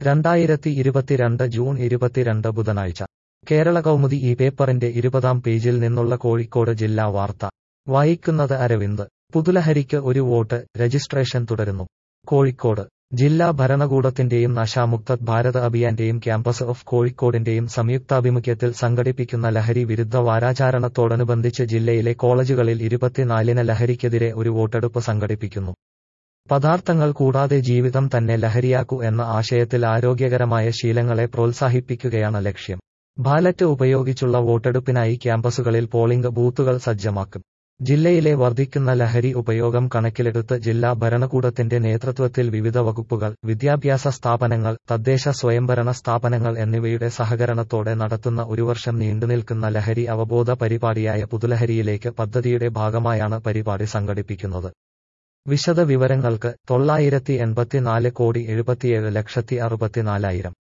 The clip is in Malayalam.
രണ്ടായിരത്തി ഇരുപത്തിരണ്ട് ജൂൺ ഇരുപത്തിരണ്ട് ബുധനാഴ്ച കേരള കൗമുദി ഈ പേപ്പറിന്റെ ഇരുപതാം പേജിൽ നിന്നുള്ള കോഴിക്കോട് ജില്ലാ വാർത്ത വായിക്കുന്നത് അരവിന്ദ് പുതുലഹരിക്ക് ഒരു വോട്ട് രജിസ്ട്രേഷൻ തുടരുന്നു കോഴിക്കോട് ജില്ലാ ഭരണകൂടത്തിന്റെയും നശാമുക്ത ഭാരത് അഭിയാന്റെയും ക്യാമ്പസ് ഓഫ് കോഴിക്കോടിന്റെയും സംയുക്താഭിമുഖ്യത്തിൽ സംഘടിപ്പിക്കുന്ന ലഹരി വിരുദ്ധ വാരാചാരണത്തോടനുബന്ധിച്ച് ജില്ലയിലെ കോളേജുകളിൽ ഇരുപത്തിനാലിന് ലഹരിക്കെതിരെ ഒരു വോട്ടെടുപ്പ് സംഘടിപ്പിക്കുന്നു പദാർത്ഥങ്ങൾ കൂടാതെ ജീവിതം തന്നെ ലഹരിയാക്കൂ എന്ന ആശയത്തിൽ ആരോഗ്യകരമായ ശീലങ്ങളെ പ്രോത്സാഹിപ്പിക്കുകയാണ് ലക്ഷ്യം ബാലറ്റ് ഉപയോഗിച്ചുള്ള വോട്ടെടുപ്പിനായി ക്യാമ്പസുകളിൽ പോളിംഗ് ബൂത്തുകൾ സജ്ജമാക്കും ജില്ലയിലെ വർദ്ധിക്കുന്ന ലഹരി ഉപയോഗം കണക്കിലെടുത്ത് ജില്ലാ ഭരണകൂടത്തിന്റെ നേതൃത്വത്തിൽ വിവിധ വകുപ്പുകൾ വിദ്യാഭ്യാസ സ്ഥാപനങ്ങൾ തദ്ദേശ സ്വയംഭരണ സ്ഥാപനങ്ങൾ എന്നിവയുടെ സഹകരണത്തോടെ നടത്തുന്ന ഒരു വർഷം നീണ്ടുനിൽക്കുന്ന ലഹരി അവബോധ പരിപാടിയായ പുതുലഹരിയിലേക്ക് പദ്ധതിയുടെ ഭാഗമായാണ് പരിപാടി സംഘടിപ്പിക്കുന്നത് വിശദ വിവരങ്ങൾക്ക് തൊള്ളായിരത്തി എൺപത്തിനാല് കോടി എഴുപത്തിയേഴ് ലക്ഷത്തി അറുപത്തിനാലായിരം